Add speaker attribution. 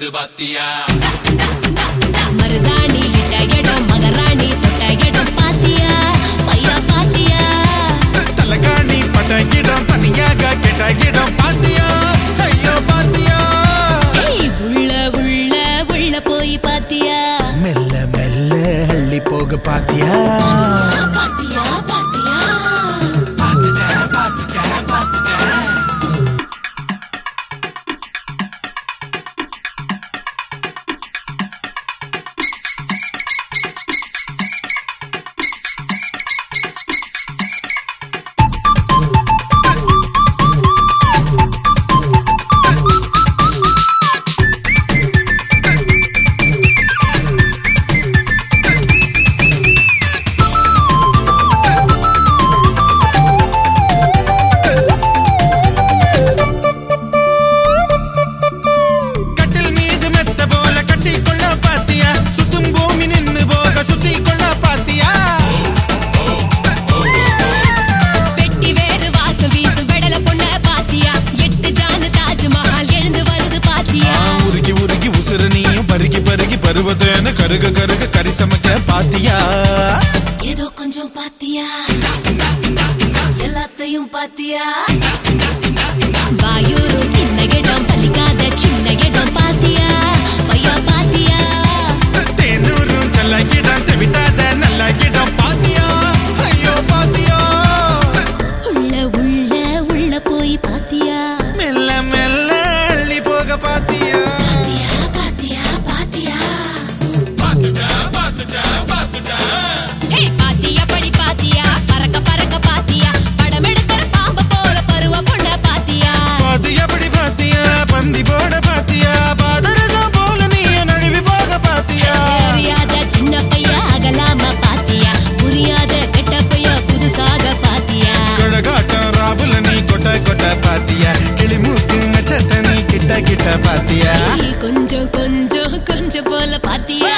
Speaker 1: பாத்தியா
Speaker 2: மருதாணி இட்ட இடம் மகராணி தொட்ட இடம் பாத்தியா பையா பாத்தியா
Speaker 3: தலகாணி பட்டகிடம் தனியாக கெட்டகிடம் பாத்தியா ஐயோ பாத்தியா
Speaker 2: ஏய், உள்ள உள்ள உள்ள போய் பாத்தியா
Speaker 3: மெல்ல மெல்ல அள்ளி போக பாத்தியா
Speaker 2: பாத்தியா பாத்தியா
Speaker 3: கட்டில் மீது மெத்த போல கட்டி கொள்ள பாத்தியா சுத்தும் பூமி நின்னு போக சுத்தி கொள்ள பாத்தியா
Speaker 2: பெட்டி வேறு வாசம் வீசும் வெடல பொண்ண பாத்தியா எட்டு ஜானு தாஜ்மஹால் எழுந்து வருது பாத்தியா
Speaker 3: உருகி உருகி உசுறு நீயும் பருகி பருகி பருவதேன்னு கருக கருக கறி சமைக்க பாத்தியா
Speaker 2: ஏதோ கொஞ்சம் பாத்தியா எல்லாத்தையும் பாத்தியா வாயூரும் சின்ன இடம் பலிக்காத சின்ன இடம் பாத்தியா பையா பாத்தியா
Speaker 3: தேனூரும் செல்ல கிடம் தெவிட்டாத நல்ல கிடம் பாத்தியா ஐயோ பாத்தியா
Speaker 2: உள்ள உள்ள உள்ள போய் பாத்தியா
Speaker 3: மெல்ல மெல்ல அள்ளி போக பாத்தியா
Speaker 2: பாத்தியா பாத்தியா
Speaker 1: பாத்துட்டா பாத்துட்டா பாத்துட்டா
Speaker 2: ஹே பாத்தியா படி பாத்தியா பறக்க பறக்க பாத்தியா படம் எடுக்கிற பாம்ப போல பருவ பொண்ண பாத்தியா
Speaker 3: பாத்து எப்படி பாத்தியா பந்தி போட பாத்தியா பாதரசம் போல நீ நழுவி போக பாத்தியா
Speaker 2: தெரியாத சின்ன பையா அகலாம பாத்தியா புரியாத கெட்ட பையா புதுசாக பாத்தியா
Speaker 3: கழகாட்டம் ராவுல நீ கொட்ட கொட்ட பாத்தியா கிளிமூக்கு நச்சத்த நீ கிட்ட கிட்ட பாத்தியா
Speaker 2: நீ கொஞ்சம் கொஞ்சம் கொஞ்சம் போல பாத்தியா